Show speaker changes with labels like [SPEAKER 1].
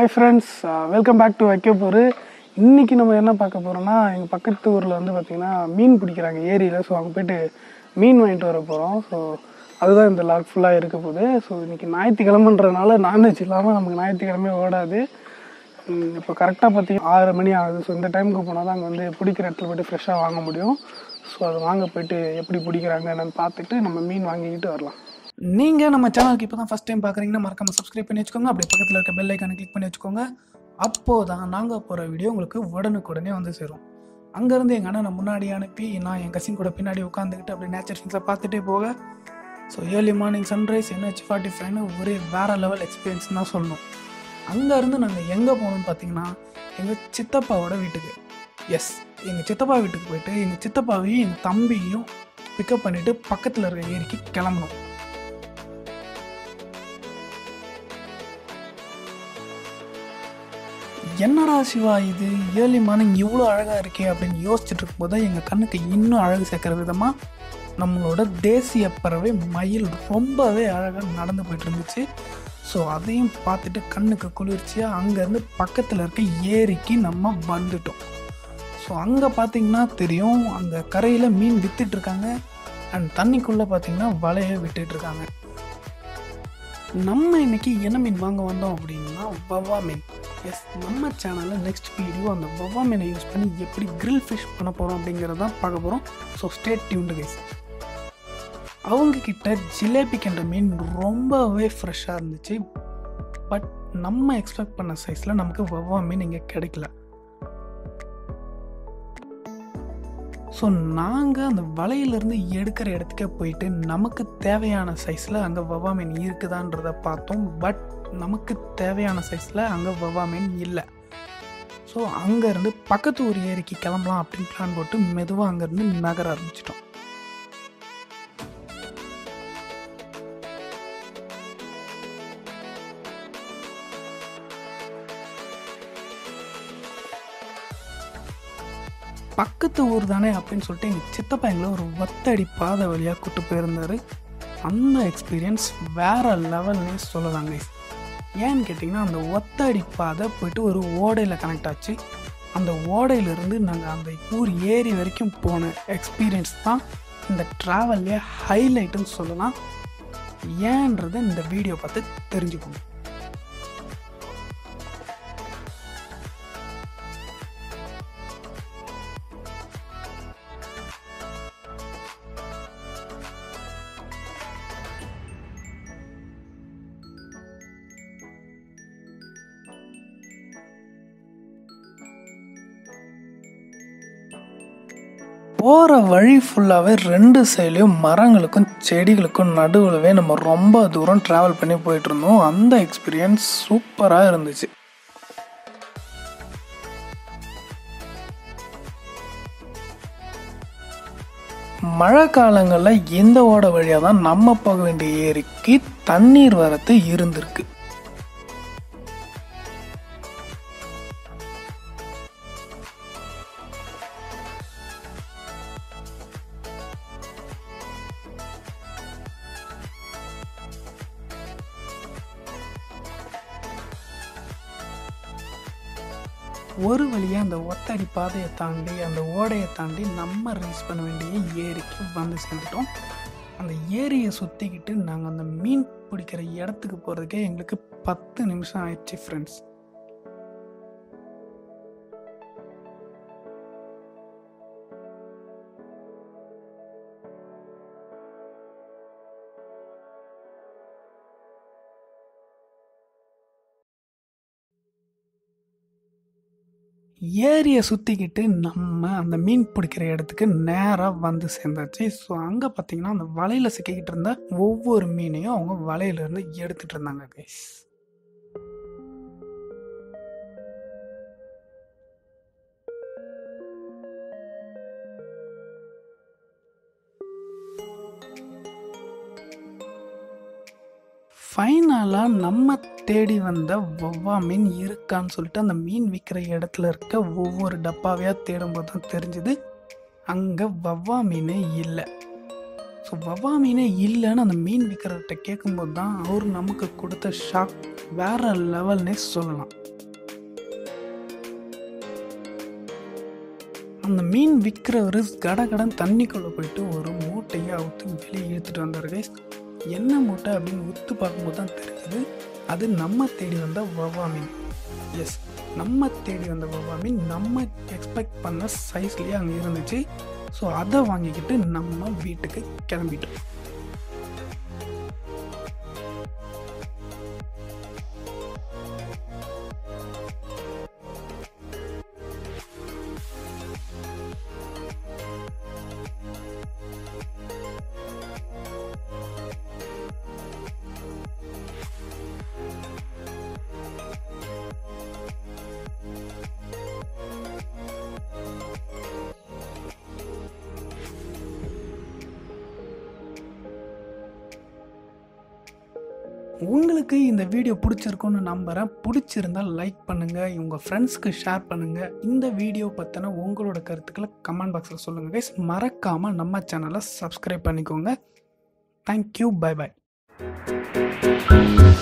[SPEAKER 1] hi friends welcome back to வைக்கப்பூர் இன்னைக்கு நம்ம என்ன பார்க்க போகிறோம்னா எங்கள் பக்கத்து ஊரில் வந்து பார்த்திங்கன்னா மீன் பிடிக்கிறாங்க ஏரியில் ஸோ அங்கே போயிட்டு மீன் வாங்கிட்டு வர போகிறோம் ஸோ அதுதான் இந்த லாக் ஃபுல்லாக இருக்க போகுது ஸோ இன்னைக்கு ஞாயிற்றுக்கிழமைன்றதுனால நான்வெஜ் இல்லாமல் நமக்கு ஞாயிற்றுக்கிழமை ஓடாது ம், இப்போ கரெக்டாக பார்த்தீங்கன்னா ஆறு மணி ஆகுது ஸோ இந்த டைமுக்கு போனால் தான் அங்கே வந்து பிடிக்கிற இடத்துல போயிட்டு ஃப்ரெஷ்ஷாக வாங்க முடியும் ஸோ அது வாங்க போயிட்டு எப்படி பிடிக்கிறாங்க என்னன்னு பார்த்துட்டு நம்ம மீன் வாங்கிக்கிட்டு வரலாம்
[SPEAKER 2] நீங்கள் நம்ம சேனலுக்கு இப்போ தான் ஃபஸ்ட் டைம் பார்க்குறீங்கன்னா மறக்காம சப்ஸ்கிரைப் பண்ணி வச்சுக்கோங்க அப்படியே பக்கத்தில் இருக்க பெல் ஐக்கானை கிளிக் பண்ணி வச்சுக்கோங்க அப்போது தான் நாங்கள் போகிற வீடியோ உங்களுக்கு உடனுக்குடனே வந்து சேரும் அங்கேருந்து எங்கள் அண்ணனை முன்னாடி அனுப்பி நான் என் கசின் கூட பின்னாடி உட்காந்துக்கிட்டு அப்படியே நேச்சர் திங்ஸை பார்த்துட்டே போக so early morning sunrise NH forty ஃபைவ்னு ஒரே வேறு லெவல் எக்ஸ்பீரியன்ஸ் தான் சொல்லணும் அங்கேருந்து நாங்கள் எங்கே போகணும்னு பார்த்தீங்கன்னா எங்கள் சித்தப்பாவோட வீட்டுக்கு எஸ் எங்கள் சித்தப்பா வீட்டுக்கு போயிட்டு எங்கள் சித்தப்பாவையும் எங்கள் தம்பியையும் பிக்கப் பண்ணிவிட்டு பக்கத்தில் இருக்க ஏரிக்கு கிளம்பணும் என்னடா சிவா இது ஏர்லி மார்னிங் இவ்வளோ அழகாக இருக்கே அப்படின்னு யோசிச்சுட்டு இருக்கும்போது எங்கள் கண்ணுக்கு இன்னும் அழகு சேர்க்குற விதமாக நம்மளோட தேசிய பறவை மயில் ரொம்பவே அழகாக நடந்து போயிட்டு இருந்துச்சு ஸோ அதையும் பார்த்துட்டு கண்ணுக்கு குளிர்ச்சியாக அங்கேருந்து பக்கத்தில் இருக்க ஏரிக்கு நம்ம வந்துட்டோம் ஸோ அங்கே பார்த்தீங்கன்னா தெரியும் அங்கே கரையில் மீன் வித்துட்டு இருக்காங்க அண்ட் தண்ணிக்குள்ளே பார்த்தீங்கன்னா வலையை விட்டுட்டு இருக்காங்க நம்ம இன்னைக்கு என்ன மீன் வாங்க வந்தோம் அப்படின்னா வவ்வா மீன் எஸ் நம்ம சேனலில் நெக்ஸ்ட் வீடியோ அந்த வவ்வா மீனை யூஸ் பண்ணி எப்படி grill ஃபிஷ் பண்ண போகிறோம் அப்படிங்கிறத பார்க்க போகிறோம் ஸோ ஸ்டேட் டியூன்டு கைஸ் அவங்க கிட்ட ஜிலேபிக்கின்ற மீன் ரொம்பவே ஃப்ரெஷ்ஷாக இருந்துச்சு பட் நம்ம எக்ஸ்பெக்ட் பண்ண சைஸில் நமக்கு வவ்வா மீன் இங்கே கிடைக்கல ஸோ நாங்கள் அந்த வலையிலேருந்து எடுக்கிற இடத்துக்கே போயிட்டு நமக்கு தேவையான சைஸில் அங்கே வவ்வா மீன் இருக்குதான்றதை பார்த்தோம் பட் நமக்கு தேவையான சைஸில் அங்கே வவ்வா மீன் இல்லை ஸோ அங்கேருந்து பக்கத்து ஊர் ஏரிக்கு கிளம்பலாம் அப்படின்னு பிளான் போட்டு மெதுவாக அங்கேருந்து நகர ஆரம்பிச்சிட்டோம் பக்கத்து ஊர் தானே அப்படின்னு சொல்லிட்டு எங்கள் சித்தப்பா எங்களை ஒரு ஒத்தடி பாதை வழியாக கூட்டு போயிருந்தாரு அந்த எக்ஸ்பீரியன்ஸ் வேற லெவல்னே சொல்லலாங்க ஏன்னு கேட்டிங்கன்னா அந்த ஒத்தடி பாதை போயிட்டு ஒரு ஓடையில் கனெக்ட் ஆச்சு அந்த ஓடையிலிருந்து நாங்கள் அந்த ஊர் ஏரி வரைக்கும் போன எக்ஸ்பீரியன்ஸ் தான் இந்த ட்ராவல்லே ஹைலைட்டுன்னு சொல்லலாம் ஏன்றதை இந்த வீடியோ பார்த்து தெரிஞ்சுக்கணும் போகிற வழி ஃபுல்லாகவே ரெண்டு சைட்லேயும் மரங்களுக்கும் செடிகளுக்கும் நடுவுலவே நம்ம ரொம்ப தூரம் ட்ராவல் பண்ணி போயிட்டு இருந்தோம் அந்த எக்ஸ்பீரியன்ஸ் சூப்பராக இருந்துச்சு மழை காலங்களில் இந்த ஓட வழியாக தான் நம்ம போக வேண்டிய ஏரிக்கு தண்ணீர் வரத்து இருந்திருக்கு ஒரு வழியாக அந்த ஒத்தடி பாதையை தாண்டி அந்த ஓடையை தாண்டி நம்ம ரீச் பண்ண வேண்டிய ஏரிக்கு வந்து சேர்ந்துட்டோம் அந்த ஏரியை சுற்றிக்கிட்டு நாங்கள் அந்த மீன் பிடிக்கிற இடத்துக்கு போகிறதுக்கே எங்களுக்கு பத்து நிமிஷம் ஆயிடுச்சு ஃப்ரெண்ட்ஸ் ஏரியை சுற்றிக்கிட்டு நம்ம அந்த மீன் பிடிக்கிற இடத்துக்கு நேராக வந்து சேர்ந்தாச்சு ஸோ அங்கே பார்த்தீங்கன்னா அந்த வலையில் சிக்கிக்கிட்டு இருந்த ஒவ்வொரு மீனையும் அவங்க வலையிலேருந்து எடுத்துகிட்டு இருந்தாங்க கைஸ் ஃபைனலாக நம்ம தேடி வந்த வவ்வா மீன் இருக்கான்னு சொல்லிட்டு அந்த மீன் விற்கிற இடத்துல இருக்க ஒவ்வொரு டப்பாவையாக தேடும்போது தான் தெரிஞ்சுது அங்கே வவ்வா மீனே இல்லை ஸோ வவ்வா மீனே இல்லைன்னு அந்த மீன் விற்கிறவர்கிட்ட கேட்கும்போது தான் அவர் நமக்கு கொடுத்த ஷாக் வேற லெவல்னே சொல்லலாம் அந்த மீன் விற்கிறவர் கடகடன் தண்ணிக்குள்ளே போயிட்டு ஒரு மூட்டையை அவுத்து வெளியே இழுத்துட்டு வந்தார் கைஸ் என்ன மூட்டை அப்படின்னு உத்து பார்க்கும்போது தான் தெரிஞ்சது அது நம்ம தேடி வந்த வவ்வா மீன் எஸ் நம்ம தேடி வந்த வவ்வா மீன் நம்ம எக்ஸ்பெக்ட் பண்ண சைஸ்லேயே அங்கே இருந்துச்சு ஸோ அதை வாங்கிக்கிட்டு நம்ம வீட்டுக்கு கிளம்பிட்டோம் உங்களுக்கு இந்த வீடியோ பிடிச்சிருக்குன்னு நம்புகிறேன் பிடிச்சிருந்தால் லைக் பண்ணுங்கள் உங்கள் ஃப்ரெண்ட்ஸ்க்கு ஷேர் பண்ணுங்கள் இந்த வீடியோ பற்றின உங்களோட கருத்துக்களை கமெண்ட் பாக்ஸில் சொல்லுங்கள் கைஸ் மறக்காமல் நம்ம சேனலை சப்ஸ்கிரைப் பண்ணிக்கோங்க தேங்க்யூ பை பாய்